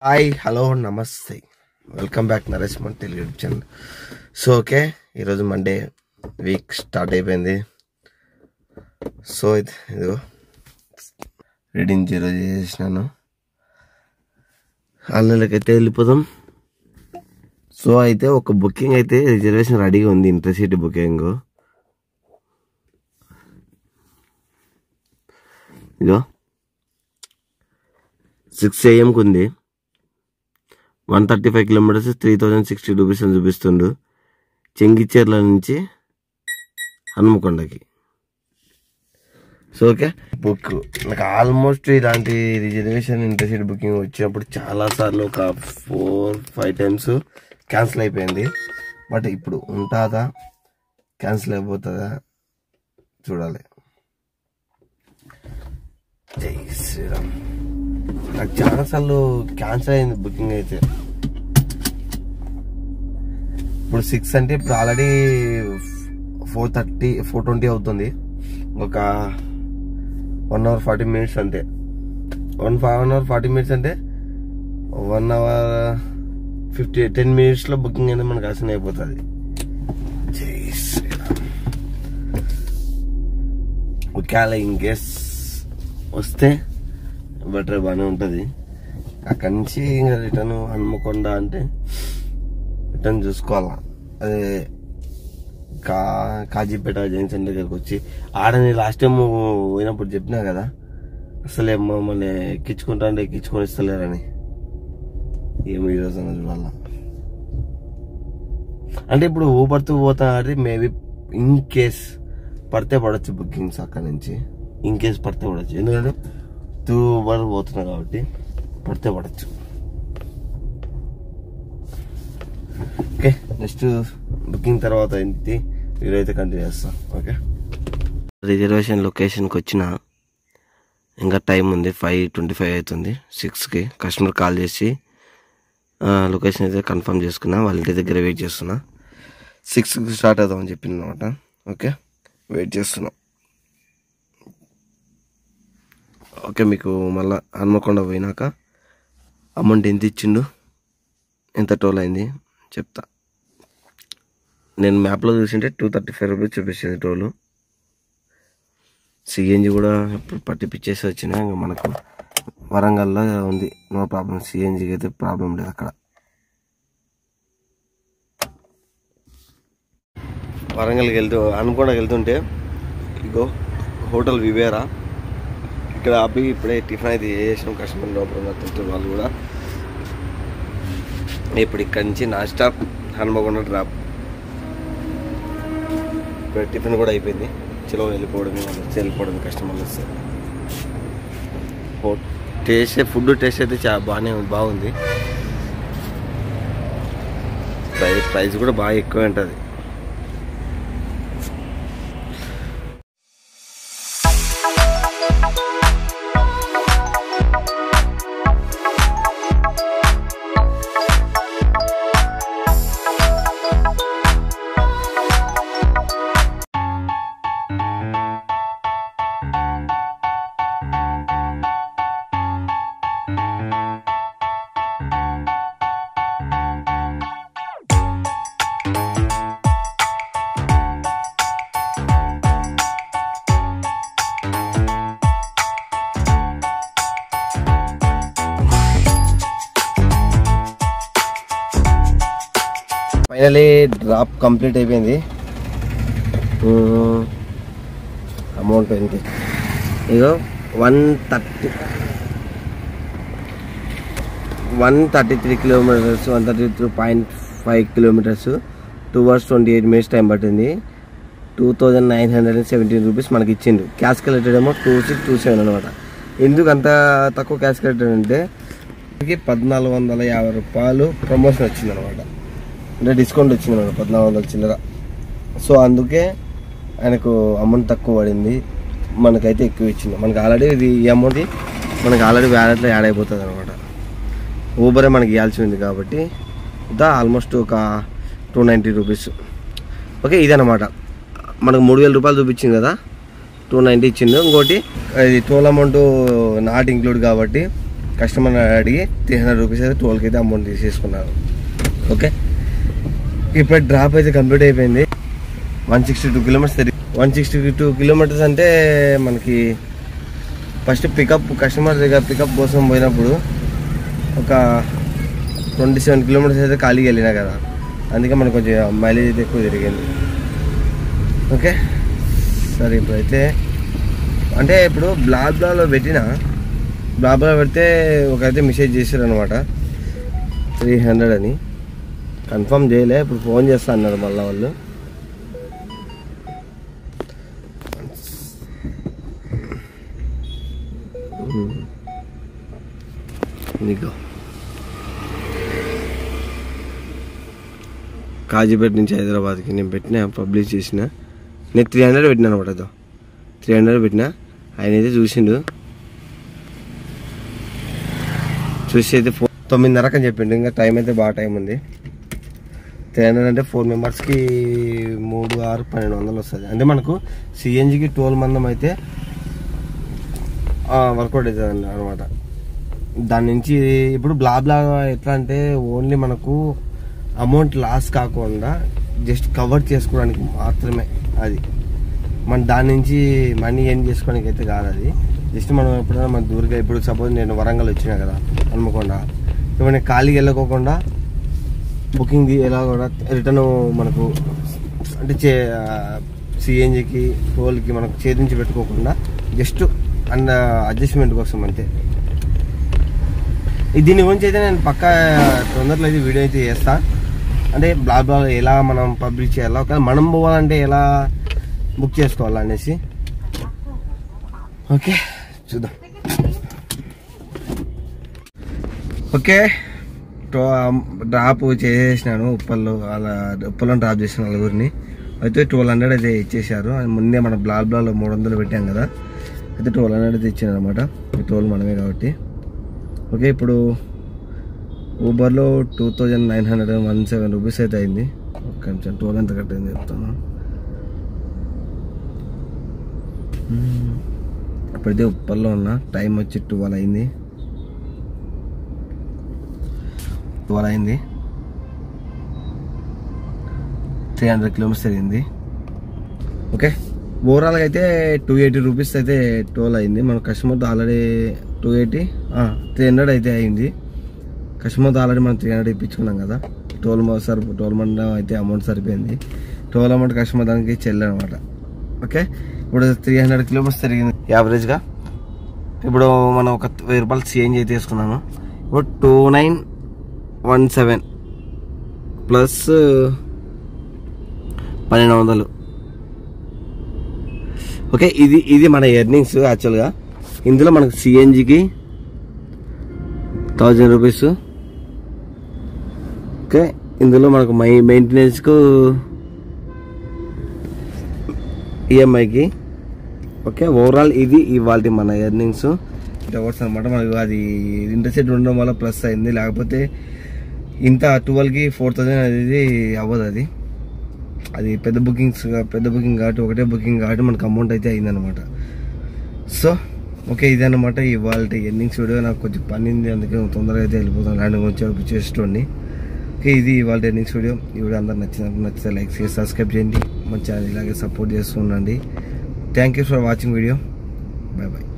Hi hello నమస్తే welcome back Naresh మన Telugu YouTube channel so okay ఈరోజు మండే వీక్ స్టార్ట్ అయిపోయింది సో ఇది ఇదిగో రీడింగ్ జీరో చేసేసినాను ఆన్లైన్లోకి అయితే వెళ్ళిపోదాం సో అయితే ఒక బుకింగ్ అయితే రిజర్వేషన్ రెడీగా ఉంది ఇంటర్సిటీ బుకింగ్ ఇదిగో సిక్స్ ఏఎంకి ఉంది one thirty five kilometres three thousand sixty rupees అని చూపిస్తుండు చెంగిచెర్ల నుంచి హనుమకొండకి సో ఓకే బుక్ నాకు ఆల్మోస్ట్ ఇలాంటి రిజర్వేషన్ ఇంటర్సిటీ బుకింగ్ వచ్చినప్పుడు చాలా సార్లు ఒక ఫోర్ ఫైవ్ టైమ్స్ క్యాన్సిల్ అయిపోయింది బట్ ఇప్పుడు ఉంటుందా క్యాన్సిల్ అయిపోతుందా చూడాలి జై శ్రీరామ్ నాకు చాలా సార్లు క్యాన్సిల్ అయింది బుకింగ్ అయితే ఇప్పుడు సిక్స్ అంటే ఇప్పుడు already four thirty four twenty అవుతుంది ఒక వన్ అవర్ ఫార్టీ మినిట్స్ అంతే one one hour forty minutes అంటే వన్ అవర్ ఫిఫ్టీ టెన్ మినిట్స్లో బుకింగ్ అనేది మనకు అసలు అయిపోతుంది జై శ్రీరామ్ ఒకవేళ ఇన్ కేస్ వస్తే బెటర్ బాగానే ఉంటుంది అక్కడి నుంచి ఇంకా రిటర్న్ హన్మకొండ అంటే రిటర్న్ చూసుకోవాలా అదే కా కాజీపేట జంక్షన్ దగ్గరకు వచ్చి ఆడని లాస్ట్ టైం పోయినప్పుడు చెప్పినా కదా అసలే మమ్మల్ని ఎక్కించుకుంటా అంటే ఎక్కించుకొని ఇస్తలేరని ఏమి ఈరోజు అన్న చూడాల అంటే ఇప్పుడు ఊపడుతూ పోతా అంటే మేబీ ఇన్ కేస్ పడితే పడవచ్చు బుకింగ్స్ అక్కడ నుంచి ఇన్ కేస్ పడితే పడవచ్చు ఎందుకంటే టూ వరకు పోతున్నా కాబట్టి పడితే పడచ్చు ఓకే నెక్స్ట్ బుకింగ్ తర్వాత ఏంటి వీడియో అయితే కంటిన్యూ చేస్తాం ఓకే రిజర్వేషన్ లొకేషన్కి వచ్చిన ఇంకా టైం ఉంది ఫైవ్ ట్వంటీ ఫైవ్ అవుతుంది సిక్స్కి కస్టమర్ కాల్ చేసి లొకేషన్ అయితే కన్ఫర్మ్ చేసుకున్నా వాళ్ళ ఇంటి దగ్గర వెయిట్ చేస్తున్నా సిక్స్కి స్టార్ట్ అవుదామని చెప్పింది అనమాట ఓకే వెయిట్ చేస్తున్నా ఓకే మీకు మళ్ళా హన్మకొండ పోయినాక అమౌంట్ ఎంత ఇచ్చిండు ఎంత టోల్ అయింది చెప్తా నేను మ్యాప్లో చూసింటే టూ థర్టీ ఫైవ్ రూపీస్ చూపించింది టోలు సిఎన్జి కూడా ఇప్పుడు పట్టిపిచ్చేసి వచ్చినా ఇంకా మనకు వరంగల్లో ఉంది నో ప్రాబ్లం సిఎన్జికి అయితే ప్రాబ్లం లేదు అక్కడ వరంగల్కి వెళ్తూ హన్మకొండకి వెళ్తుంటే ఇగో హోటల్ వివేరా ఇక్కడ అబ్బి ఇప్పుడే టిఫిన్ అయితే చేసాం కస్టమర్ లోపల ఉన్న తింటున్న వాళ్ళు కూడా ఇప్పుడు ఇక్కడి నుంచి నా స్టాప్ హనుమకొండ డ్రాప్ ఇప్పుడు టిఫిన్ కూడా అయిపోయింది చలో వెళ్ళిపోవడం వెళ్ళిపోవడం కస్టమర్లు వస్తే టేస్ట్ ఫుడ్ టేస్ట్ అయితే చాలా బాగానే ఉంది బాగుంది ప్రైస్ ప్రైస్ కూడా బాగా ఎక్కువ ఉంటుంది ఫైనలీ డ్రాప్ కంప్లీట్ అయిపోయింది అమౌంట్ ఎంత ఇగో one thirty one thirty three kilometres one thirty three point five kilometres two hours twenty eight minutes time పట్టింది two thousand nine hundred and seventeen rupees మనకి ఇచ్చిండు క్యాష్ కలెక్టెడ్ ఏమో two six two seven అనమాట ఎందుకు అంత తక్కువ cash collected అంటే మనకి పద్నాలుగు వందల యాభై రూపాయలు ప్రమోషన్ వచ్చింది అనమాట అంటే డిస్కౌంట్ వచ్చింది అనమాట పద్నాలుగు వందల చిల్లర సో అందుకే ఆయనకు అమౌంట్ తక్కువ పడింది మనకైతే ఎక్కువ ఇచ్చింది మనకి ఆల్రెడీ ఇది ఈ అమౌంట్ మనకి ఆల్రెడీ వ్యాలెట్లో యాడ్ అయిపోతుంది అనమాట ఊబరే మనకి ఇవ్వాల్సి ఉంది కాబట్టి దా ఆల్మోస్ట్ ఒక టూ నైంటీ రూపీస్ ఓకే ఇదనమాట మనకు మూడు వేల రూపాయలు చూపించింది కదా టూ నైంటీ ఇచ్చిండు ఇంకోటి ఇది టోల్ అమౌంట్ నాట్ ఇంక్లూడ్ కాబట్టి కస్టమర్ అడిగి త్రీ హండ్రెడ్ రూపీస్ అయితే టోల్కి అయితే అమౌంట్ తీసేసుకున్నారు ఓకే ఇప్పుడు డ్రాప్ అయితే కంప్లీట్ అయిపోయింది వన్ సిక్స్టీ టూ కిలోమీటర్స్ తిరిగి వన్ సిక్స్టీ టూ కిలోమీటర్స్ అంటే మనకి ఫస్ట్ పికప్ కస్టమర్ దగ్గర పికప్ కోసం పోయినప్పుడు ఒక ట్వంటీ సెవెన్ కిలోమీటర్స్ అయితే ఖాళీగా వెళ్ళినా కదా అందుకే మనకు కొంచెం మైలేజ్ అయితే ఎక్కువ తిరిగింది ఓకే సరే ఇప్పుడైతే అంటే ఇప్పుడు బ్లాగ్ బ్లాగ్లో పెట్టిన బ్లాగ్ బ్లాగ్ పెడితే ఒకరైతే మెసేజ్ చేశారు అనమాట త్రీ హండ్రెడ్ అని కన్ఫర్మ్ చేయలే ఇప్పుడు ఫోన్ చేస్తా అన్నారు మళ్ళీ వాళ్ళు నీకు కాజీపేట నుంచి హైదరాబాద్కి నేను పెట్టిన పబ్లిష్ చేసిన నేను త్రీ హండ్రెడ్ పెట్టినా అనమాట అదో త్రీ హండ్రెడ్ పెట్టిన ఆయన అయితే చూసిండు చూసి అయితే ఫోన్ తొమ్మిదిన్నరకు అని చెప్పిండు ఇంకా టైం అయితే బాగా టైం ఉంది త్రీ హండ్రెడ్ అంటే ఫోర్ మెంబర్స్కి మూడు ఆరు పన్నెండు వందలు వస్తుంది అంటే మనకు సిఎన్జికి ట్వెల్వ్ మందం అయితే వర్కౌట్ అవుతుంది అనమాట దాని నుంచి ఇప్పుడు బ్లా బ్లా ఎట్లా అంటే ఓన్లీ మనకు అమౌంట్ లాస్ కాకుండా జస్ట్ కవర్ చేసుకోవడానికి మాత్రమే అది మన దాని నుంచి మనీ ఏం చేసుకోవడానికి అయితే కాదు అది జస్ట్ మనం ఎప్పుడైనా మన దూరంగా ఇప్పుడు సపోజ్ నేను వరంగల్ వచ్చినా కదా హనుమకొండ ఇప్పుడు నేను ఖాళీకి వెళ్ళకోకుండా బుకింగ్ ఎలా కూడా రిటర్న్ మనకు అంటే చే సిఎన్జికి టోల్కి మనకు ఛేదించి పెట్టుకోకుండా జస్ట్ అండ్ అడ్జస్ట్మెంట్ కోసం అంతే ఈ దీని గురించి అయితే నేను పక్క తొందరలో అయితే వీడియో అయితే చేస్తా అంటే బ్లాగ్ బ్లాగ్ ఎలా మనం పబ్లిష్ చేయాలా ఒకవేళ మనం పోవాలంటే ఎలా బుక్ చేసుకోవాలా అనేసి ఓకే చూద్దాం ఓకే డ్రాప్ చేసేసినాను ఉప్పల్లో అలా ఉప్పల్లో డ్రాప్ చేసిన నలుగురిని అయితే ట్వెల్వ్ హండ్రెడ్ అయితే ఇచ్చేసారు అది ముందే మన బ్లాగ్ బ్లాగ్లో మూడు వందలు పెట్టాం కదా అయితే ట్వెల్వ్ హండ్రెడ్ అయితే ఇచ్చాను అనమాట ట్వెల్వ్ మనమే కాబట్టి ఓకే ఇప్పుడు ఊబర్లో two thousand nine hundred one seven rupees అయితే అయింది ఒక్క నిమిషం టోల్ ఎంత కట్టింది చెప్తాను మ్మ్. ఇప్పుడైతే ఉప్పల్లో ఉన్నా టైం వచ్చి ట్వెల్వ్ అయింది ట్వెల్వ్ అయింది త్రీ హండ్రెడ్ కిలోమీటర్స్ తిరిగింది ఓకే ఓవరాల్గా అయితే టూ ఎయిటీ రూపీస్ అయితే టోల్ అయింది మన కస్టమర్తో already two eighty three hundred అయితే అయింది కస్టమర్తో ఆల్రెడీ మనం త్రీ హండ్రెడ్ ఇప్పించుకున్నాం కదా టోల్ సరి టోల్ మండలం అయితే అమౌంట్ సరిపోయింది టోల్ అమౌంట్ కస్టమర్ దానికి చెల్లి అనమాట ఓకే ఇప్పుడు త్రీ హండ్రెడ్ కిలోమీటర్స్ తిరిగింది యావరేజ్గా ఇప్పుడు మనం ఒక వెయ్యి రూపాయలు చేంజ్ అయితే తీసుకున్నాను ఇప్పుడు two nine one seven plus పన్నెండు వందలు ఓకే ఇది ఇది మన ఎర్నింగ్స్ యాక్చువల్గా ఇందులో మనకు సిఎన్జికి థౌజండ్ రూపీస్ ఓకే ఇందులో మనకు మై మెయింటెనెన్స్కు ఈఎంఐకి ఓకే ఓవరాల్ ఇది ఇవాళ మన ఎర్నింగ్స్ అవర్స్ అనమాట మనకు అది ఇంట్రెస్ట్ ఉండడం వల్ల ప్లస్ అయింది లేకపోతే ఇంత ట్వెల్వ్కి ఫోర్ థౌజండ్ అనేది అవ్వదు అది అది పెద్ద బుకింగ్స్ పెద్ద బుకింగ్ కాబట్టి ఒకటే బుకింగ్ కాబట్టి మనకు అమౌంట్ అయితే అయిందనమాట సో ఓకే ఇదన్నమాట ఇవాళ ఎన్నింగ్స్ వీడియో నాకు కొంచెం పని ఉంది అందుకే తొందరగా అయితే వెళ్ళిపోతాను ల్యాండ్ వచ్చి చేసేటోండి ఓకే ఇది ఇవాళ ఎన్నింగ్స్ వీడియో ఈ వీడియో అందరు నచ్చినట్టు నచ్చితే లైక్ చేసి సబ్స్క్రైబ్ చేయండి మన ఛానల్ ఇలాగే సపోర్ట్ చేస్తూ ఉండండి thank you for watching video bye bye